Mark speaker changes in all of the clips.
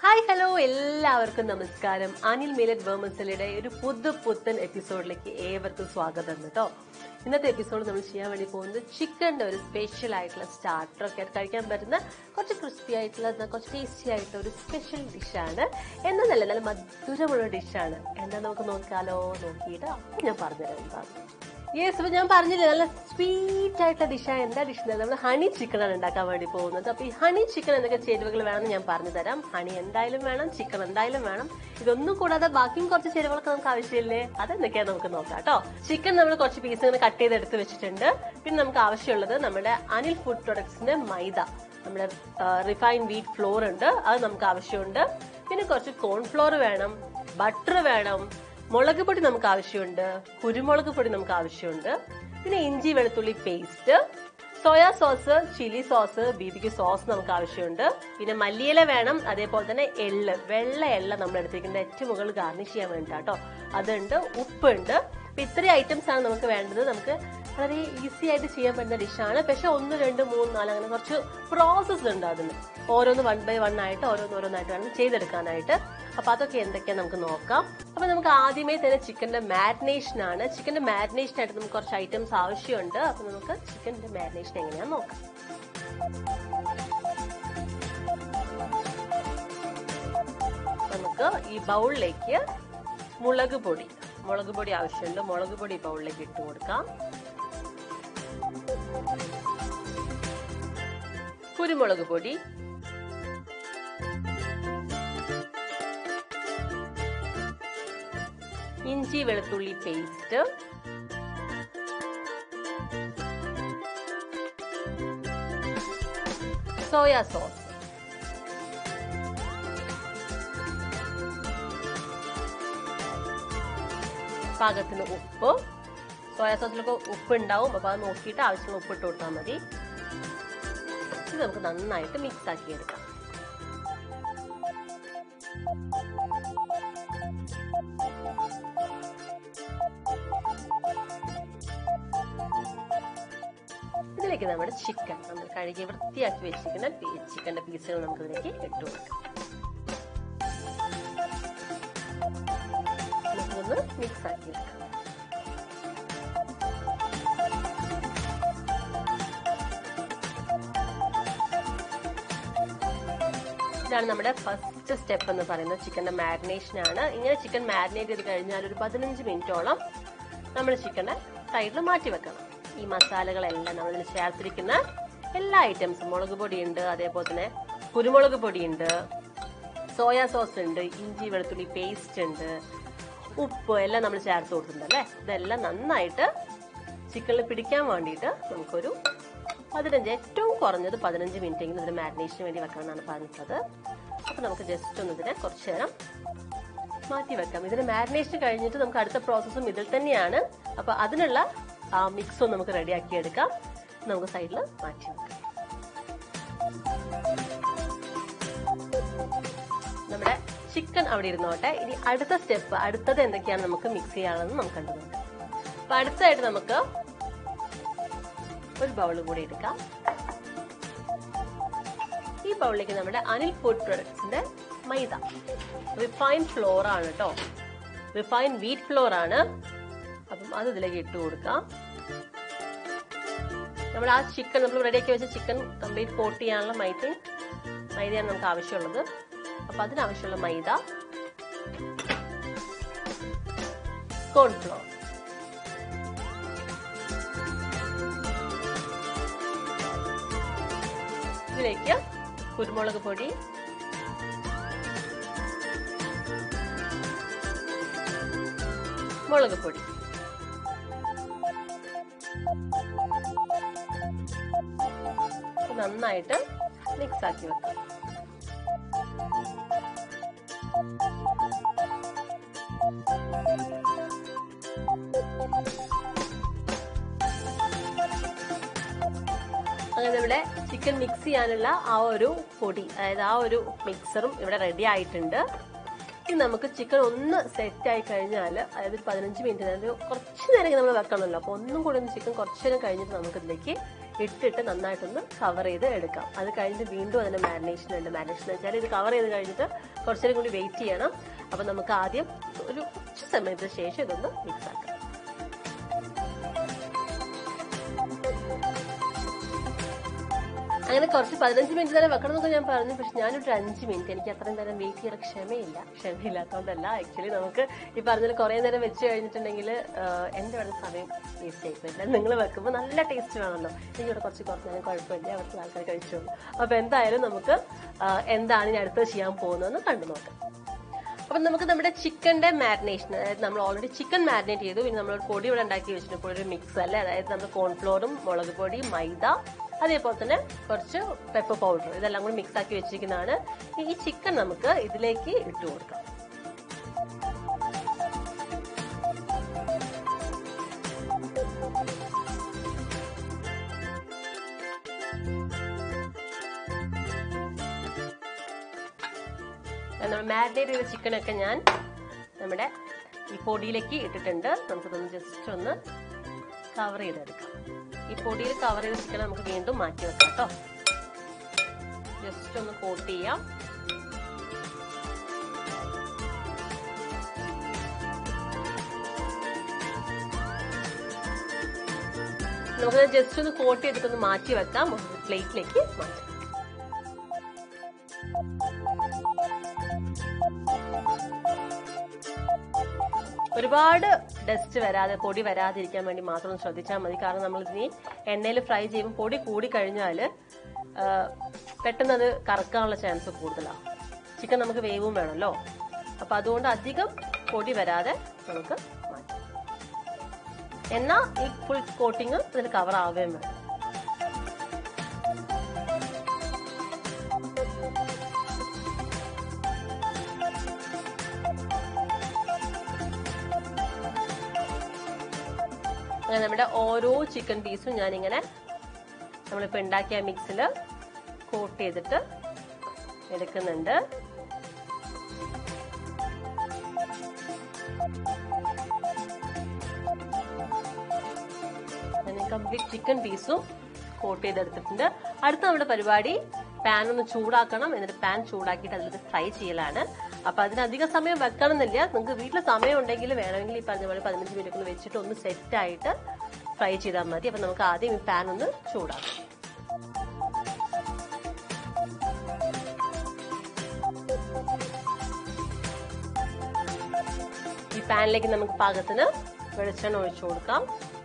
Speaker 1: hi hello എല്ലാവർക്കും നമസ്കാരം Anil Millet വേമസലയുടെ ഒരു പുതു പുത്തൻ എപ്പിസോഡിലേക്ക് ഏവർക്കും സ്വാഗതം കേട്ടോ ഇന്നത്തെ എപ്പിസോഡ് നമ്മൾ ചെയ്യാൻ വേണ്ടി പോകുന്നത് ചിക്കൻ്റെ ഒരു സ്പെഷ്യൽ ആയിട്ടുള്ള സ്റ്റാർട്ടർ ഒക്കെ കഴിക്കാൻ പറ്റുന്ന കുറച്ച് ക്രിസ്പി ആയിട്ടുള്ള എന്നാ കുറച്ച് ടേസ്റ്റി ആയിട്ടുള്ള ഒരു സ്പെഷ്യൽ ഡിഷാണ് എന്നതല്ല നല്ല മധുരമുള്ള ഡിഷാണ് എന്താ നമുക്ക് നോക്കാലോ നോക്കിയിട്ട് ഞാൻ പറഞ്ഞുതരാം എന്താണ് യെസ് അപ്പൊ ഞാൻ പറഞ്ഞില്ലേ നല്ല സ്വീറ്റ് ആയിട്ടുള്ള ഡിഷാണ് എന്താ ഡിഷ് നമ്മൾ ഹണി ചിക്കൻ ആണ് ഉണ്ടാക്കാൻ വേണ്ടി പോകുന്നത് അപ്പൊ ഈ ഹണി ചിക്കൻ എന്തൊക്കെ ചേരുവകൾ വേണമെന്ന് ഞാൻ പറഞ്ഞു തരാം ഹണി എന്തായാലും വേണം ചിക്കൻ എന്തായാലും വേണം ഇതൊന്നും കൂടാതെ ബാക്കിയും കുറച്ച് ചേരുവകളൊക്കെ നമുക്ക് ആവശ്യമില്ലേ അതെന്തൊക്കെയാ നമുക്ക് നോക്കാം കേട്ടോ ചിക്കൻ നമ്മൾ കുറച്ച് പീസ് ഇങ്ങനെ കട്ട് ചെയ്ത് എടുത്ത് വെച്ചിട്ടുണ്ട് പിന്നെ നമുക്ക് ആവശ്യമുള്ളത് നമ്മുടെ അനിൽ ഫുഡ് പ്രൊഡക്ട്സിന്റെ മൈദ നമ്മുടെ റിഫൈൻ വീറ്റ് ഫ്ലോർ ഉണ്ട് അത് നമുക്ക് ആവശ്യമുണ്ട് പിന്നെ കുറച്ച് കോൺഫ്ലോർ വേണം ബട്ടർ വേണം മുളക് പൊടി നമുക്ക് ആവശ്യമുണ്ട് കുരുമുളക് പൊടി നമുക്ക് ആവശ്യമുണ്ട് പിന്നെ ഇഞ്ചി വെളുത്തുള്ളി paste soya sauce chilli sauce ബീബിക്ക് സോസ് നമുക്ക് ആവശ്യമുണ്ട് പിന്നെ മല്ലിയില വേണം അതേപോലെ തന്നെ എള്ള് വെള്ള എള്ള നമ്മൾ എടുത്തിരിക്കുന്നത് ഏറ്റവും മുകളിൽ ഗാർണിഷ് ചെയ്യാൻ വേണ്ടിയിട്ടാട്ടോ അതുണ്ട് ഉപ്പുണ്ട് അപ്പൊ ഇത്രയും ഐറ്റംസ് ആണ് നമുക്ക് വേണ്ടത് നമുക്ക് വളരെ ഈസി ആയിട്ട് ചെയ്യാൻ പറ്റുന്ന ഡിഷാണ് പക്ഷെ ഒന്ന് രണ്ട് മൂന്ന് നാല് അങ്ങനെ കുറച്ച് പ്രോസസ്സ് ഉണ്ട് അതിന് ഓരോന്ന് വൺ ബൈ വൺ ആയിട്ട് ഓരോന്ന് ഓരോന്നായിട്ട് വേണം ചെയ്തെടുക്കാനായിട്ട് അപ്പൊ അതൊക്കെ എന്തൊക്കെയാ നമുക്ക് നോക്കാം അപ്പൊ നമുക്ക് ആദ്യമേ തന്നെ ചിക്കന്റെ മാരിനേഷൻ ആണ് ചിക്കന്റെ മാരിനേഷൻ ആയിട്ട് നമുക്ക് കുറച്ച് ഐറ്റംസ് ആവശ്യമുണ്ട് അപ്പൊ നമുക്ക് ചിക്കന്റെ മാരിനേഷൻ എങ്ങനെയാന്ന് നോക്കാം നമുക്ക് ഈ ബൗളിലേക്ക് മുളക് പൊടി മുളക് പൊടി ആവശ്യമുണ്ട് മുളക് പൊടി ബൗളിലേക്ക് ഇട്ട് കൊടുക്കാം കുരുമുളക് പൊടി ഇഞ്ചി വെളുത്തുള്ളി പേസ്റ്റ് സോയാ സോസ് പാകത്തിന് ഉപ്പ് സോയാ സോസിലൊക്കെ ഉപ്പ് ഉണ്ടാവും അപ്പൊ അത് നോക്കിയിട്ട് ആവശ്യമുള്ള ഉപ്പ് ഇട്ട് കൊടുത്താൽ മതി ഇത് നമുക്ക് നന്നായിട്ട് മിക്സ് ആക്കി എടുക്കാം ഇതിലേക്ക് നമ്മുടെ ചിക്കൻ നമ്മൾ കഴുകി വൃത്തിയാക്കി വെച്ചിരിക്കുന്ന ചിക്കന്റെ പീസുകൾ നമുക്ക് ഇതിലേക്ക് ഇട്ട് കൊടുക്കാം നമുക്കൊന്ന് മിക്സ് ആക്കി എടുക്കാം ഇതാണ് നമ്മുടെ ഫസ്റ്റ് സ്റ്റെപ്പ് എന്ന് പറയുന്നത് ചിക്കന്റെ മാരിനേഷൻ ആണ് ഇങ്ങനെ ചിക്കൻ മാരിനേറ്റ് ചെയ്ത് കഴിഞ്ഞാൽ ഒരു പതിനഞ്ച് മിനിറ്റോളം നമ്മൾ ചിക്കനെ സൈഡിൽ മാറ്റി വെക്കണം ഈ മസാലകളെല്ലാം നമ്മൾ ഇതിൽ ചേർത്തിരിക്കുന്ന എല്ലാ ഐറ്റംസും മുളക് പൊടിയുണ്ട് അതേപോലെ തന്നെ കുരുമുളക് പൊടിയുണ്ട് സോയാ സോസ് ഉണ്ട് ഇഞ്ചി വെളുത്തുള്ളി പേസ്റ്റ് ഉണ്ട് ഉപ്പ് എല്ലാം നമ്മൾ ചേർത്ത് കൊടുത്തിട്ടുണ്ട് അല്ലേ ഇതെല്ലാം നന്നായിട്ട് ചിക്കനിൽ പിടിക്കാൻ വേണ്ടിയിട്ട് നമുക്കൊരു പതിനഞ്ച് ഏറ്റവും കുറഞ്ഞത് പതിനഞ്ച് മിനിറ്റ് എങ്കിലും ഇതിന് മാരിനേഷന് വേണ്ടി വെക്കണം എന്നാണ് പറഞ്ഞിട്ടുള്ളത് അപ്പൊ നമുക്ക് ജസ്റ്റ് ഒന്ന് ഇതിനെ കുറച്ചു നേരം മാറ്റി വെക്കാം ഇതിന് മാരിനേഷൻ കഴിഞ്ഞിട്ട് നമുക്ക് അടുത്ത പ്രോസസ്സും ഇതിൽ തന്നെയാണ് അപ്പൊ അതിനുള്ള ആ മിക്സും നമുക്ക് റെഡിയാക്കി എടുക്കാം നമുക്ക് സൈഡിൽ മാറ്റി വെക്കാം നമ്മുടെ ചിക്കൻ അവിടെ ഇരുന്നോട്ടെ ഇനി അടുത്ത സ്റ്റെപ്പ് അടുത്തത് എന്തൊക്കെയാണ് നമുക്ക് മിക്സ് ചെയ്യാണെന്ന് നമുക്ക് കണ്ടു നോക്കാം അപ്പൊ അടുത്തായിട്ട് നമുക്ക് ഒരു ബൗൾ കൂടി എടുക്കാം ഈ ബൗളിലേക്ക് നമ്മുടെ അനിൽ ഫുഡ് പ്രൊഡക്ട്സിന്റെ മൈദ റിഫൈൻ ഫ്ലോർ ആണ് കേട്ടോ റിഫൈൻ വീറ്റ് ഫ്ലോർ ആണ് അപ്പം അത് ഇതിലേക്ക് ഇട്ട് കൊടുക്കാം നമ്മൾ ആ ചിക്കൻ നമ്മൾ റെഡിയാക്കി വെച്ച ചിക്കൻ കംപ്ലീറ്റ് കോട്ട് ചെയ്യാനുള്ള മൈദ മൈദയാണ് നമുക്ക് ആവശ്യമുള്ളത് അപ്പൊ അതിനാവശ്യമുള്ള മൈദ കോൺഫ്ലോർ ഇതിലേക്ക് കുരുമുളക് പൊടി മുളക് പൊടി നന്നായിട്ട് മിക്സ് ആക്കി വെക്കാം അങ്ങനെ നമ്മുടെ ചിക്കൻ മിക്സ് ചെയ്യാനുള്ള ആ ഒരു പൊടി അതായത് ആ ഒരു മിക്സറും ഇവിടെ റെഡി ആയിട്ടുണ്ട് ഇനി നമുക്ക് ചിക്കൻ ഒന്ന് സെറ്റ് ആയി കഴിഞ്ഞാൽ അതായത് ഒരു പതിനഞ്ച് മിനിറ്റ് അതായത് കുറച്ച് നേരം നമ്മൾ വെക്കണമല്ലോ അപ്പോൾ ഒന്നും കൂടി ഒന്ന് ചിക്കൻ കുറച്ച് നേരം കഴിഞ്ഞിട്ട് നമുക്ക് ഇതിലേക്ക് ഇട്ടിട്ട് നന്നായിട്ടൊന്ന് കവർ ചെയ്ത് എടുക്കാം അത് കഴിഞ്ഞിട്ട് വീണ്ടും അതിന്റെ മാരിനേഷൻ ഉണ്ട് മാരിനേഷൻ എന്ന് വെച്ചാൽ ഇത് കവർ ചെയ്ത് കഴിഞ്ഞിട്ട് കുറച്ചേരം കൂടി വെയിറ്റ് ചെയ്യണം അപ്പൊ നമുക്ക് ആദ്യം ഒരു ഉച്ച സമയത്തിന് ശേഷം ഇതൊന്ന് മിക്സ് ആക്കാം അങ്ങനെ കുറച്ച് പതിനഞ്ച് മിനിറ്റ് നേരം വെക്കണം എന്നൊക്കെ ഞാൻ പറഞ്ഞു പക്ഷെ ഞാനൊരു അഞ്ച് മിനിറ്റ് എനിക്ക് അത്രയും നേരം വെയിറ്റ് ചെയ്യാൻ ക്ഷമയില്ല ക്ഷമയില്ലാത്തതുകൊണ്ടല്ല ആക്ച്വലി നമുക്ക് ഈ പറഞ്ഞതിൽ കുറേ നേരം വെച്ച് കഴിഞ്ഞിട്ടുണ്ടെങ്കിൽ എന്റെ ഇവിടെ സമയം വേസ്റ്റ് ആയിപ്പോയില്ല നിങ്ങൾ വെക്കുമ്പോൾ നല്ല ടേസ്റ്റ് വേണമല്ലോ എനിക്കിവിടെ കുറച്ച് കുറച്ച് നേരം കുഴപ്പമില്ല അവർക്ക് ആൾക്കാർ കഴിച്ചോളൂ അപ്പൊ എന്തായാലും നമുക്ക് ആ, എന്താണ് ഇനി അടുത്തത് ചെയ്യാൻ പോകുന്നതെന്ന് കണ്ടു നോക്കാം അപ്പം നമുക്ക് നമ്മുടെ ചിക്കന്റെ മാരിനേഷൻ അതായത് നമ്മൾ ഓൾറെഡി ചിക്കൻ മാരിനേറ്റ് ചെയ്തു പിന്നെ നമ്മൾ പൊടി ഇവിടെ ഉണ്ടാക്കി വെച്ചിട്ട് ഒരു മിക്സ് അല്ലേ അതായത് നമ്മുടെ കോൺഫ്ലോറും മുളക് പൊടി മൈദ അതേപോലെ തന്നെ കുറച്ച് പെപ്പർ പൗഡർ ഇതെല്ലാം കൂടി മിക്സ് ആക്കി വെച്ചിരിക്കുന്നതാണ് ഈ ചിക്കൻ നമുക്ക് ഇതിലേക്ക് ഇട്ട് കൊടുക്കാം നമ്മൾ മാരിനേറ്റ് ചെയ്ത ചിക്കനൊക്കെ ഞാൻ നമ്മുടെ ഈ പൊടിയിലേക്ക് ഇട്ടിട്ടുണ്ട് നമുക്കിതൊന്ന് ജസ്റ്റ് ഒന്ന് കവർ ചെയ്തെടുക്കാം ഈ പൊടിയിൽ കവർ ചെയ്ത ചിക്കൻ നമുക്ക് വീണ്ടും മാറ്റി വെക്കാം കേട്ടോ ജസ്റ്റ് ഒന്ന് കോട്ട് ചെയ്യാം നമുക്ക് ജസ്റ്റ് ഒന്ന് കോട്ട് ചെയ്തിട്ടൊന്ന് മാറ്റി വെക്കാം പ്ലേറ്റിലേക്ക് മാറ്റാം ഒരുപാട് ഡസ്റ്റ് വരാതെ പൊടി വരാതിരിക്കാൻ വേണ്ടി മാത്രം ശ്രദ്ധിച്ചാൽ മതി കാരണം നമ്മൾ ഇതിനി എണ്ണയിൽ ഫ്രൈ ചെയ്യുമ്പോൾ പൊടി കൂടി കഴിഞ്ഞാൽ പെട്ടെന്ന് അത് കറക്കാനുള്ള ചാൻസ് കൂടുതലാണ് ചിക്കൻ നമുക്ക് വേവും വേണമല്ലോ അപ്പൊ അതുകൊണ്ട് അധികം പൊടി വരാതെ നമുക്ക് മാറ്റാം എന്നാൽ ഈ ഫുൾ കോട്ടിങ് ഇതിൽ കവർ ആവുകയും വേണം അങ്ങനെ നമ്മുടെ ഓരോ ചിക്കൻ പീസും ഞാനിങ്ങനെ നമ്മളിപ്പോൾ ഉണ്ടാക്കിയ മിക്സിൽ കോട്ട് ചെയ്തിട്ട് എടുക്കുന്നുണ്ട് ഞാൻ കംപ്ലീറ്റ് ചിക്കൻ പീസും കോട്ട് ചെയ്തെടുത്തിട്ടുണ്ട് അടുത്ത നമ്മുടെ പരിപാടി പാൻ ഒന്ന് ചൂടാക്കണം എന്നിട്ട് പാൻ ചൂടാക്കിയിട്ട് അതിലേക്ക് ഫ്രൈ ചെയ്യലാണ് അപ്പൊ അതിന് അധികം സമയം വെക്കണം എന്നില്ല നിങ്ങൾക്ക് വീട്ടിൽ സമയം ഉണ്ടെങ്കിൽ വേണമെങ്കിൽ ഈ പറഞ്ഞ പോലെ പതിനഞ്ച് മിനിറ്റ് ഒന്ന് വെച്ചിട്ട് ഒന്ന് സെറ്റ് ആയിട്ട് ഫ്രൈ ചെയ്താൽ മതി അപ്പൊ നമുക്ക് ആദ്യം ഈ പാൻ ഒന്ന് ചൂടാക്കാം ഈ പാനിലേക്ക് നമുക്ക് പാകത്തിന് വെളിച്ചെണ്ണ ഒഴിച്ചു കൊടുക്കാം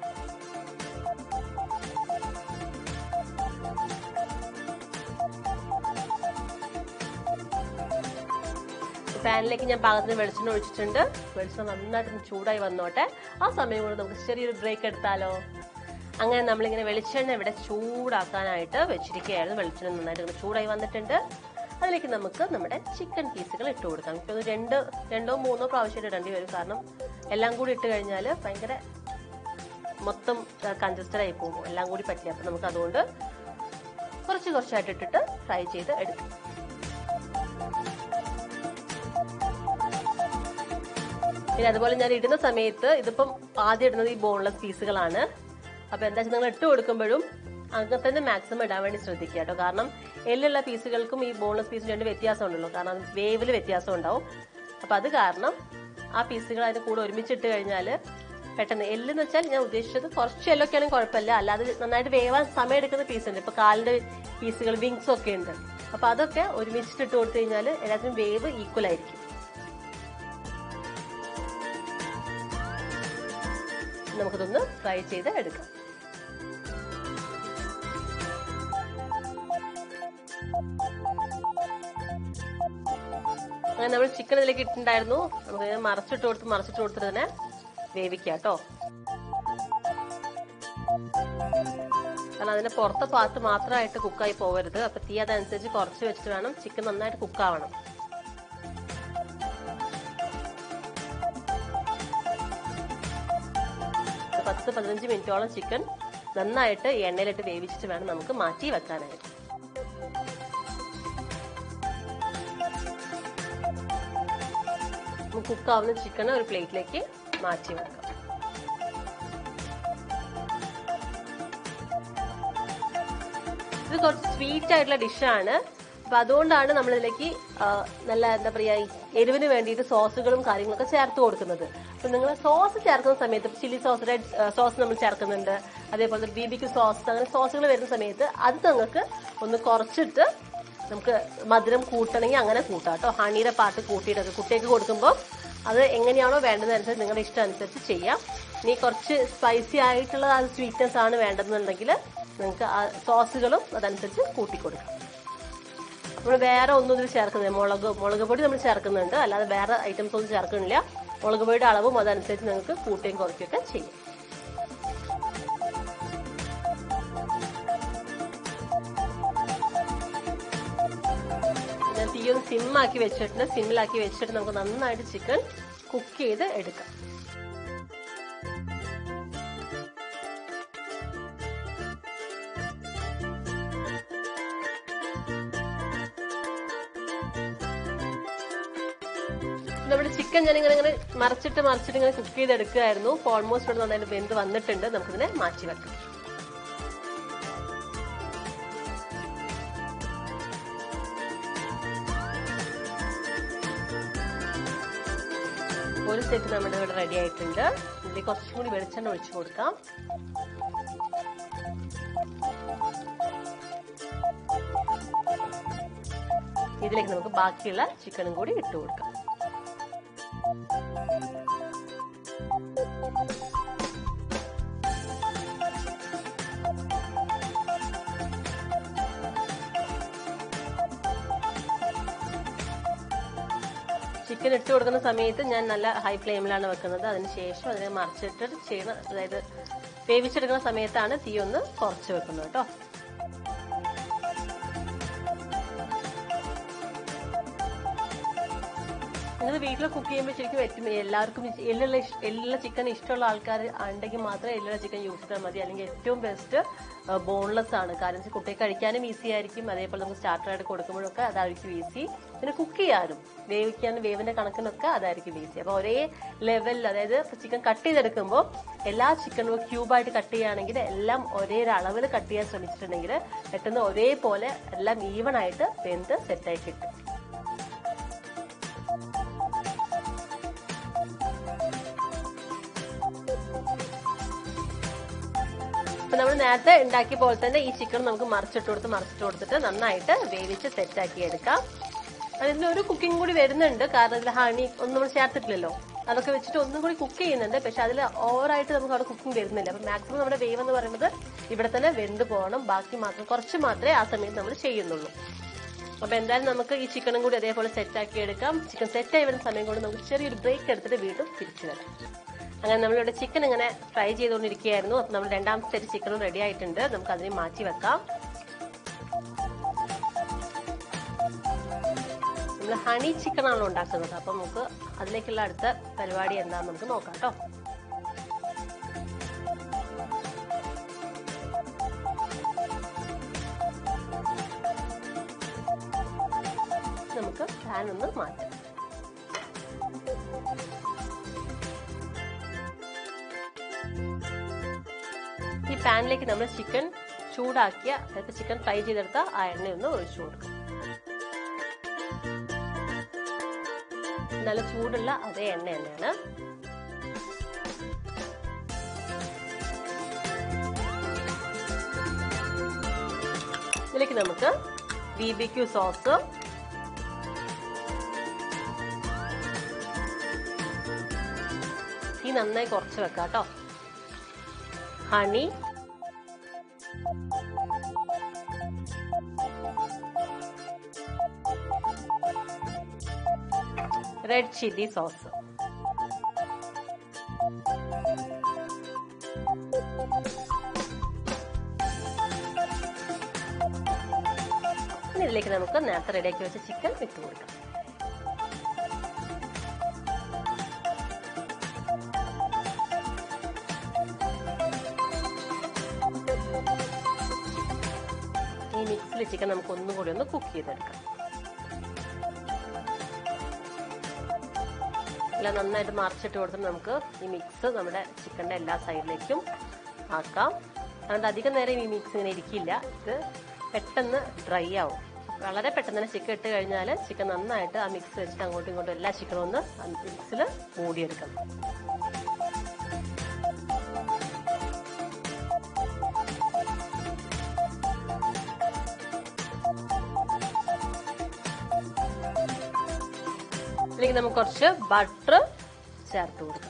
Speaker 1: പാനിലേക്ക് ഞാൻ പാകത്തിന് വെളിച്ചെണ്ണ ഒഴിച്ചിട്ടുണ്ട് വെളിച്ചെണ്ണ നന്നായിട്ട് ചൂടായി വന്നോട്ടെ ആ സമയം കൊണ്ട് നമുക്ക് ചെറിയൊരു ബ്രേക്ക് എടുത്താലോ അങ്ങനെ നമ്മളിങ്ങനെ വെളിച്ചെണ്ണ ഇവിടെ ചൂടാക്കാനായിട്ട് വെച്ചിരിക്കുകയായിരുന്നു വെളിച്ചെണ്ണ നന്നായിട്ട് ഇങ്ങനെ ചൂടായി വന്നിട്ടുണ്ട് അതിലേക്ക് നമുക്ക് നമ്മുടെ ചിക്കൻ പീസുകൾ ഇട്ട് കൊടുക്കാം ഇപ്പോൾ ഒരു രണ്ട് രണ്ടോ മൂന്നോ പ്രാവശ്യം ഇടേണ്ടി വരും കാരണം എല്ലാം കൂടി ഇട്ട് കഴിഞ്ഞാൽ ഭയങ്കര മൊത്തം കൺജസ്റ്റഡ് ആയി പോകും എല്ലാം കൂടി പറ്റില്ല അപ്പം നമുക്ക് അതുകൊണ്ട് കുറച്ച് കുറച്ചായിട്ട് ഇട്ടിട്ട് ഫ്രൈ ചെയ്ത് എടുക്കാം പിന്നെ അതുപോലെ ഞാൻ ഇടുന്ന സമയത്ത് ഇതിപ്പം ആദ്യം ഇടുന്നത് ഈ ബോൺലെസ് പീസുകളാണ് അപ്പൊ എന്താ വെച്ചാൽ നിങ്ങൾ ഇട്ട് കൊടുക്കുമ്പോഴും അങ്ങനെ തന്നെ മാക്സിമം ഇടാൻ വേണ്ടി ശ്രദ്ധിക്കുക കേട്ടോ കാരണം എല്ലുള്ള പീസുകൾക്കും ഈ ബോൺലെസ് പീസിന് രണ്ട് വ്യത്യാസം ഉണ്ടല്ലോ കാരണം വേവിൽ വ്യത്യാസം ഉണ്ടാവും അപ്പൊ അത് കാരണം ആ പീസുകൾ അതിന്റെ കൂടെ ഒരുമിച്ചിട്ട് കഴിഞ്ഞാൽ പെട്ടെന്ന് എല്ലെന്ന് വെച്ചാൽ ഞാൻ ഉദ്ദേശിച്ചത് കുറച്ച് എല്ലൊക്കെ ആണെങ്കിൽ കുഴപ്പമില്ല അല്ലാതെ നന്നായിട്ട് വേവാൻ സമയം എടുക്കുന്ന പീസ് ഉണ്ട് ഇപ്പൊ കാലിന്റെ പീസുകൾ വിങ്സ് ഒക്കെ ഉണ്ട് അപ്പൊ അതൊക്കെ ഒരുമിച്ചിട്ട് ഇട്ട് കൊടുത്തു കഴിഞ്ഞാൽ എല്ലാത്തിനും വേവ് ഈക്വൽ ആയിരിക്കും നമുക്കിതൊന്ന് ഫ്രൈ ചെയ്ത് എടുക്കാം അങ്ങനെ നമ്മൾ ചിക്കൻ ഇതിലേക്ക് ഇട്ടിട്ടുണ്ടായിരുന്നു നമുക്ക് ഇങ്ങനെ മറച്ചിട്ട് കൊടുത്ത് മറച്ചിട്ട് കൊടുത്തിട്ട് തന്നെ വേവിക്കാം കേട്ടോ കാരണം അതിന്റെ പുറത്തെ ഭാഗത്ത് മാത്രമായിട്ട് കുക്കായി പോകരുത് അപ്പൊ തീ അതനുസരിച്ച് കുറച്ച് വെച്ചിട്ട് വേണം ചിക്കൻ നന്നായിട്ട് കുക്കാവണം പത്ത് പതിനഞ്ച് മിനിറ്റോളം ചിക്കൻ നന്നായിട്ട് എണ്ണയിലിട്ട് വേവിച്ചിട്ട് വേണം നമുക്ക് മാറ്റി വെക്കാനായിട്ട് കുക്കാവുന്ന ചിക്കൻ ഒരു പ്ലേറ്റിലേക്ക് മാറ്റി വെക്കാം ഇത് കുറച്ച് സ്വീറ്റ് ആയിട്ടുള്ള ഡിഷാണ് അപ്പൊ അതുകൊണ്ടാണ് നമ്മൾ ഇതിലേക്ക് ആ, നല്ല എന്താ പറയാ ഈ എരിവിന് വേണ്ടിയിട്ട് സോസുകളും കാര്യങ്ങളൊക്കെ ചേർത്ത് കൊടുക്കുന്നത് അപ്പൊ നിങ്ങൾ സോസ് ചേർക്കുന്ന സമയത്ത് ചില്ലി സോസ് റെഡ് സോസ് നമ്മൾ ചേർക്കുന്നുണ്ട് അതേപോലെ ബി ബിക്ക് സോസ് അങ്ങനെ സോസുകൾ വരുന്ന സമയത്ത് അത് നിങ്ങൾക്ക് ഒന്ന് കുറച്ചിട്ട് നമുക്ക് മധുരം കൂട്ടണമെങ്കിൽ അങ്ങനെ കൂട്ടാം കേട്ടോ ഹണിയുടെ പാട്ട് കൂട്ടിയിട്ടൊക്കെ കുട്ടികൾക്ക് കൊടുക്കുമ്പോൾ അത് എങ്ങനെയാണോ വേണ്ടതനുസരിച്ച് നിങ്ങളുടെ ഇഷ്ടം അനുസരിച്ച് ചെയ്യാം ഇനി കുറച്ച് സ്പൈസി ആയിട്ടുള്ള ആ സ്വീറ്റ്നെസ് ആണ് വേണ്ടതെന്നുണ്ടെങ്കിൽ നിങ്ങൾക്ക് ആ സോസുകളും അതനുസരിച്ച് കൂട്ടിക്കൊടുക്കാം നമ്മൾ വേറെ ഒന്നും ഇതിൽ ചേർക്കുന്നില്ല മുളക് മുളക് പൊടി നമ്മൾ ചേർക്കുന്നുണ്ട് അല്ലാതെ വേറെ ഐറ്റംസ് ഒന്നും ചേർക്കുന്നില്ല മുളക് പൊടിയുടെ അളവും അതനുസരിച്ച് നിങ്ങൾക്ക് കൂട്ടുകയും കുറയ്ക്കുകയൊക്കെ ചെയ്യും ഞാൻ തീ ഒന്ന് സിമ്മാക്കി വെച്ചിട്ട് സിമ്മിലാക്കി വെച്ചിട്ട് നമുക്ക് നന്നായിട്ട് ചിക്കൻ കുക്ക് ചെയ്ത് എടുക്കാം നമ്മുടെ ചിക്കൻ ഞാൻ ഇങ്ങനെ ഇങ്ങനെ മറച്ചിട്ട് മറിച്ചിട്ട് ഇങ്ങനെ കുക്ക് ചെയ്തെടുക്കുകയായിരുന്നു ഓൾമോസ്റ്റ് ഇവിടെ നന്നായിട്ട് വെന്ത് വന്നിട്ടുണ്ട് നമുക്കിതിനെ മാറ്റി വെക്കാം ഒരു സെറ്റ് നമ്മുടെ ഇവിടെ റെഡി ആയിട്ടുണ്ട് ഇതിലേക്ക് കുറച്ചും കൂടി വെളിച്ചെണ്ണ ഒഴിച്ചു കൊടുക്കാം ഇതിലേക്ക് നമുക്ക് ബാക്കിയുള്ള ചിക്കനും കൂടി ഇട്ട് കൊടുക്കാം ചിക്കൻ ഇട്ട് കൊടുക്കുന്ന സമയത്ത് ഞാൻ നല്ല ഹൈ ഫ്ലെയിമിലാണ് വെക്കുന്നത് അതിനുശേഷം അതിനെ മറിച്ചിട്ട് ചെയ്യണ അതായത് വേവിച്ചെടുക്കുന്ന സമയത്താണ് തീ ഒന്ന് കുറച്ച് വെക്കുന്നത് കേട്ടോ നിങ്ങൾ വീട്ടിൽ കുക്ക് ചെയ്യുമ്പോൾ ശരിക്കും ഏറ്റവും എല്ലാവർക്കും ഈ എല്ലുള്ള ഇഷ്- എല്ലുള്ള ചിക്കൻ ഇഷ്ടമുള്ള ആൾക്കാർ ഉണ്ടെങ്കിൽ മാത്രമേ എല്ലുള്ള ചിക്കൻ യൂസ് ചെയ്താൽ മതി അല്ലെങ്കിൽ ഏറ്റവും ബെസ്റ്റ് ബോൺലെസ് ആണ് കാരണം വെച്ചാൽ കുട്ടിയെ കഴിക്കാനും ഈസി ആയിരിക്കും അതേപോലെ നമുക്ക് സ്റ്റാർട്ടറായിട്ട് കൊടുക്കുമ്പോഴൊക്കെ അതായിരിക്കും ഈസി പിന്നെ കുക്ക് ചെയ്യാനും വേവിക്കാനും വേവിന്റെ കണക്കിനൊക്കെ അതായിരിക്കും ഈസി അപ്പൊ ഒരേ ലെവലിൽ അതായത് ചിക്കൻ കട്ട് ചെയ്തെടുക്കുമ്പോൾ എല്ലാ ചിക്കനും ക്യൂബായിട്ട് കട്ട് ചെയ്യുകയാണെങ്കിൽ എല്ലാം ഒരേ ഒരു അളവിൽ കട്ട് ചെയ്യാൻ ശ്രമിച്ചിട്ടുണ്ടെങ്കിൽ പെട്ടെന്ന് ഒരേപോലെ എല്ലാം ഈവൺ ആയിട്ട് വെന്ത് സെറ്റായി കിട്ടും അപ്പൊ നമ്മൾ നേരത്തെ ഉണ്ടാക്കിയ പോലെ തന്നെ ഈ ചിക്കൻ നമുക്ക് മറിച്ചിട്ട് കൊടുത്ത് മറിച്ചിട്ട് കൊടുത്തിട്ട് നന്നായിട്ട് വേവിച്ച് സെറ്റാക്കി എടുക്കാം അതിൽ ഒരു കുക്കിംഗ് കൂടി വരുന്നുണ്ട് കാരണം ഇതിൽ ഹണി ഒന്നും നമ്മൾ ചേർത്തിട്ടില്ലല്ലോ അതൊക്കെ വെച്ചിട്ട് ഒന്നും കൂടി കുക്ക് ചെയ്യുന്നുണ്ട് പക്ഷെ അതിൽ ഓവറായിട്ട് നമുക്ക് അവിടെ കുക്കിംഗ് വരുന്നില്ല അപ്പൊ മാക്സിമം നമ്മുടെ വേവ് എന്ന് പറയുന്നത് ഇവിടെ തന്നെ വെന്ത് പോകണം ബാക്കി മാത്രം കുറച്ച് മാത്രമേ ആ സമയത്ത് നമ്മൾ ചെയ്യുന്നുള്ളൂ അപ്പൊ എന്തായാലും നമുക്ക് ഈ ചിക്കനും കൂടി അതേപോലെ സെറ്റാക്കി എടുക്കാം ചിക്കൻ സെറ്റായി വരുന്ന സമയം കൊണ്ട് നമുക്ക് ചെറിയൊരു ബ്രേക്ക് എടുത്തിട്ട് വീണ്ടും തിരിച്ചു വരാം അങ്ങനെ നമ്മളിവിടെ ചിക്കൻ ഇങ്ങനെ ഫ്രൈ ചെയ്തുകൊണ്ടിരിക്കുകയായിരുന്നു അപ്പൊ നമ്മൾ രണ്ടാമത്തെ സെറ്റ് ചിക്കനും റെഡി ആയിട്ടുണ്ട് നമുക്ക് അതിനെ മാറ്റി വെക്കാം നമ്മൾ ഹണി ചിക്കൻ ആണല്ലോ ഉണ്ടാക്കുന്നത് അപ്പൊ നമുക്ക് അതിലേക്കുള്ള അടുത്ത പരിപാടി എന്താന്ന് നമുക്ക് നോക്കാം കേട്ടോ നമുക്ക് പാൻ ഒന്ന് മാറ്റാം ഈ പാനിലേക്ക് നമ്മൾ ചിക്കൻ ചൂടാക്കിയ അതായത് ചിക്കൻ ഫ്രൈ ചെയ്തെടുത്ത ആ എണ്ണ ഒന്ന് ഒഴിച്ചു കൊടുക്കും നല്ല ചൂടുള്ള അതേ എണ്ണ തന്നെയാണ് ഇതിലേക്ക് നമുക്ക് ബി ബി ക്യു സോസ് ഈ നന്നായി കുറച്ച് വെക്കാം കേട്ടോ ഹണി റെഡ് ചില്ലി സോസ് ഇനി ഇതിലേക്ക് നമുക്ക് നേരത്തെ റെഡിയാക്കി വെച്ച ചിക്കൻ ഇട്ട് കൊടുക്കാം ഈ മിക്സിൽ ചിക്കൻ നമുക്ക് ഒന്നും കൂടി ഒന്ന് കുക്ക് ചെയ്തെടുക്കാം എല്ലാം നന്നായിട്ട് മറിച്ചിട്ട് കൊടുത്തിട്ട് നമുക്ക് ഈ മിക്സ് നമ്മുടെ ചിക്കൻ്റെ എല്ലാ സൈഡിലേക്കും ആക്കാം അതുകൊണ്ട് അധികം നേരം ഈ മിക്സ് ഇങ്ങനെ ഇരിക്കില്ല ഇത് പെട്ടെന്ന് ഡ്രൈ ആവും വളരെ പെട്ടെന്ന് തന്നെ ചിക്കൻ ഇട്ട് കഴിഞ്ഞാൽ ചിക്കൻ നന്നായിട്ട് ആ മിക്സ് വെച്ചിട്ട് അങ്ങോട്ടും ഇങ്ങോട്ടും എല്ലാ ചിക്കനും ഒന്ന് മിക്സിൽ മൂടിയെടുക്കണം ഇതിലേക്ക് നമുക്ക് കുറച്ച് ബട്ടർ ചേർത്ത് കൊടുക്കാം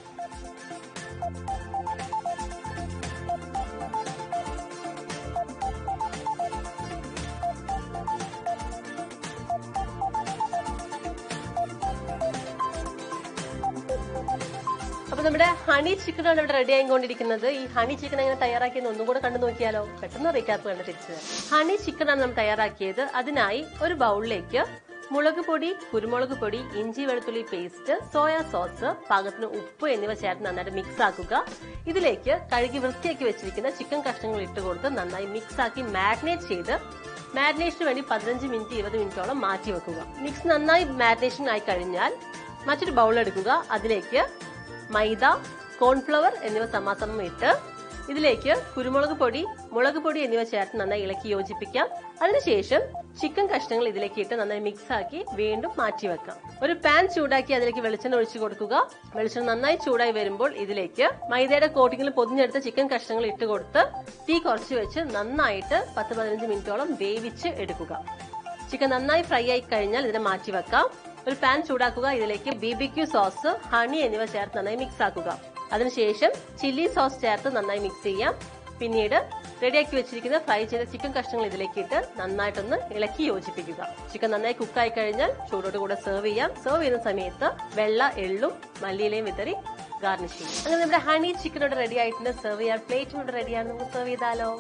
Speaker 1: അപ്പൊ നമ്മുടെ ഹണി ചിക്കൻ ആണ് ഇവിടെ റെഡി ആയിക്കൊണ്ടിരിക്കുന്നത് ഈ ഹണി ചിക്കൻ എങ്ങനെ തയ്യാറാക്കിയെന്ന് ഒന്നും കൂടെ കണ്ടു നോക്കിയാലോ പെട്ടെന്ന് റീക്യാപ്പ് കണ്ട് തിരിച്ചു ഹണി ചിക്കൻ ആണ് നമ്മൾ തയ്യാറാക്കിയത് അതിനായി ഒരു ബൗളിലേക്ക് മുളക് പൊടി കുരുമുളക് പൊടി ഇഞ്ചി വെളുത്തുള്ളി പേസ്റ്റ് സോയ സോസ് പാകത്തിന് ഉപ്പ് എന്നിവ ചേർത്ത് നന്നായിട്ട് മിക്സ് ആക്കുക ഇതിലേക്ക് കഴുകി വൃത്തിയാക്കി വെച്ചിരിക്കുന്ന ചിക്കൻ കഷ്ണങ്ങൾ ഇട്ട് കൊടുത്ത് നന്നായി മിക്സ് ആക്കി മാരിനേറ്റ് ചെയ്ത് മാരിനേഷന് വേണ്ടി പതിനഞ്ച് മിനിറ്റ് ഇരുപത് മിനിറ്റോളം മാറ്റി വെക്കുക മിക്സ് നന്നായി മാരിനേഷൻ ആയി കഴിഞ്ഞാൽ മറ്റൊരു ബൗൾ എടുക്കുക അതിലേക്ക് മൈദ കോൺഫ്ലവർ എന്നിവ സമാസമം ഇട്ട് ഇതിലേക്ക് കുരുമുളക് പൊടി മുളക് പൊടി എന്നിവ ചേർത്ത് നന്നായി ഇളക്കി യോജിപ്പിക്കാം അതിനുശേഷം ചിക്കൻ കഷ്ണങ്ങൾ ഇതിലേക്ക് ഇട്ട് നന്നായി മിക്സ് ആക്കി വീണ്ടും മാറ്റി വെക്കാം ഒരു പാൻ ചൂടാക്കി അതിലേക്ക് വെളിച്ചെണ്ണ ഒഴിച്ചു കൊടുക്കുക വെളിച്ചെണ്ണ നന്നായി ചൂടായി വരുമ്പോൾ ഇതിലേക്ക് മൈദയുടെ കോട്ടിങ്ങിൽ പൊതിഞ്ഞെടുത്ത ചിക്കൻ കഷ്ണങ്ങൾ ഇട്ട് കൊടുത്ത് തീ കുറച്ച് വെച്ച് നന്നായിട്ട് പത്ത് പതിനഞ്ച് മിനിറ്റോളം വേവിച്ച് എടുക്കുക ചിക്കൻ നന്നായി ഫ്രൈ ആയി കഴിഞ്ഞാൽ ഇതിനെ മാറ്റി വെക്കാം ഒരു പാൻ ചൂടാക്കുക ഇതിലേക്ക് B B Q sauce honey എന്നിവ ചേർത്ത് നന്നായി മിക്സ് ആക്കുക അതിനുശേഷം ചില്ലി സോസ് ചേർത്ത് നന്നായി മിക്സ് ചെയ്യാം പിന്നീട് റെഡിയാക്കി വെച്ചിരിക്കുന്ന ഫ്രൈ ചെയ്ത ചിക്കൻ കഷ്ണങ്ങൾ ഇതിലേക്ക് ഇട്ട് നന്നായിട്ടൊന്ന് ഇളക്കി യോജിപ്പിക്കുക ചിക്കൻ നന്നായി കുക്കായി കഴിഞ്ഞാൽ ചൂടോട് കൂടെ സെർവ് ചെയ്യാം സെർവ് ചെയ്യുന്ന സമയത്ത് വെള്ള എള്ളും മല്ലിയിലയും വിതറി ഗാർണിഷ് ചെയ്യും അങ്ങനെ നമ്മുടെ ഹണി ചിക്കനോട് റെഡി ആയിട്ടുണ്ട് സെർവ് ചെയ്യാൻ പ്ലേറ്റിനോട് റെഡിയാണ് നമുക്ക് സെർവ് ചെയ്താലോ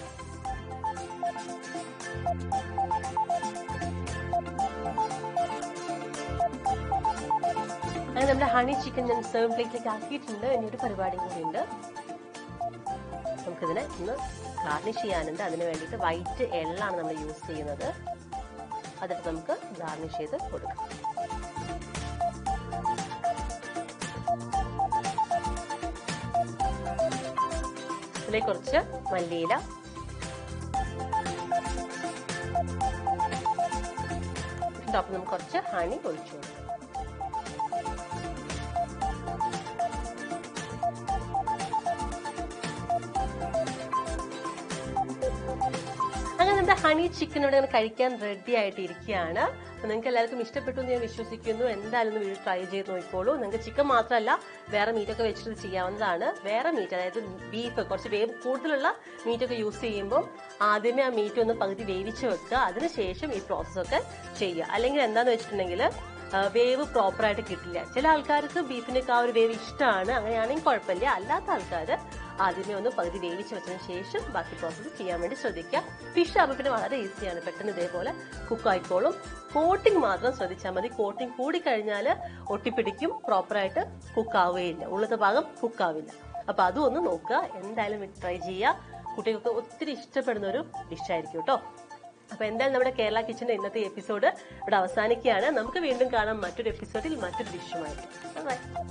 Speaker 1: അങ്ങനെ നമ്മുടെ ഹണി ചിക്കൻ ഞാൻ സെർവ് പ്ലേറ്റിലേക്ക് ആക്കിയിട്ടുണ്ട് ഇനിയൊരു പരിപാടിയും കൂടി ഉണ്ട് നമുക്കിതിനെ ഒന്ന് ഗാർണിഷ് ചെയ്യാനുണ്ട് അതിന് വേണ്ടിയിട്ട് വൈറ്റ് എള്ളാണ് നമ്മൾ യൂസ് ചെയ്യുന്നത് അതിട്ട് നമുക്ക് ഗാർണിഷ് ചെയ്ത് കൊടുക്കാം ഇതിലേക്ക് കുറച്ച് മല്ലിയില ടോപ്പ് നമുക്ക് കുറച്ച് ഹണി ഒഴിച്ചു കൊടുക്കാം അങ്ങനെ നമ്മുടെ ഹണി ചിക്കൻ ഇവിടെ ഇങ്ങനെ കഴിക്കാൻ റെഡി ആയിട്ട് ഇരിക്കുകയാണ് അപ്പൊ നിങ്ങൾക്ക് എല്ലാവർക്കും ഇഷ്ടപ്പെട്ടു എന്ന് ഞാൻ വിശ്വസിക്കുന്നു എന്തായാലും ഒന്ന് വീട്ടിൽ ട്രൈ ചെയ്ത് നോക്കിക്കോളൂ നിങ്ങൾക്ക് ചിക്കൻ മാത്രമല്ല വേറെ മീറ്റൊക്കെ വെച്ചിട്ട് ചെയ്യാവുന്നതാണ് വേറെ മീറ്റ് അതായത് ബീഫ് കുറച്ച് വേവ് കൂടുതലുള്ള മീറ്റൊക്കെ യൂസ് ചെയ്യുമ്പോൾ ആദ്യമേ ആ മീറ്റ് ഒന്ന് പകുതി വേവിച്ച് വെക്കുക അതിനുശേഷം ഈ പ്രോസസ്സൊക്കെ ചെയ്യുക അല്ലെങ്കിൽ എന്താന്ന് വെച്ചിട്ടുണ്ടെങ്കിൽ വേവ് പ്രോപ്പറായിട്ട് കിട്ടില്ല ചില ആൾക്കാർക്ക് ബീഫിനൊക്കെ ആ ഒരു വേവ് ഇഷ്ടമാണ് അങ്ങനെയാണെങ്കിൽ കുഴപ്പമില്ല അല്ലാത്ത ആൾക്കാർ ആദ്യമേ ഒന്ന് പകുതി വേവിച്ച് വെച്ചതിന് ശേഷം ബാക്കി പ്രോസസ്സ് ചെയ്യാൻ വേണ്ടി ശ്രദ്ധിക്കുക ഫിഷ് ആകുമ്പോൾ പിന്നെ വളരെ ഈസിയാണ് പെട്ടെന്ന് ഇതേപോലെ കുക്ക് ആയിക്കോളും കോട്ടിംഗ് മാത്രം ശ്രദ്ധിച്ചാൽ മതി കോട്ടിംഗ് കൂടി കഴിഞ്ഞാൽ ഒട്ടിപ്പിടിക്കും പ്രോപ്പറായിട്ട് കുക്ക് ആവുകയില്ല ഉള്ളത്തെ ഭാഗം കുക്ക് ആവില്ല അപ്പൊ അതും ഒന്ന് നോക്കുക എന്തായാലും ട്രൈ ചെയ്യുക കുട്ടികൾക്ക് ഒത്തിരി ഇഷ്ടപ്പെടുന്ന ഒരു ഡിഷായിരിക്കും കേട്ടോ അപ്പൊ എന്തായാലും നമ്മുടെ കേരള കിച്ചന്റെ ഇന്നത്തെ എപ്പിസോഡ് ഇവിടെ അവസാനിക്കുകയാണ് നമുക്ക് വീണ്ടും കാണാം മറ്റൊരു എപ്പിസോഡിൽ മറ്റൊരു ഡിഷുമായിട്ട് ബൈ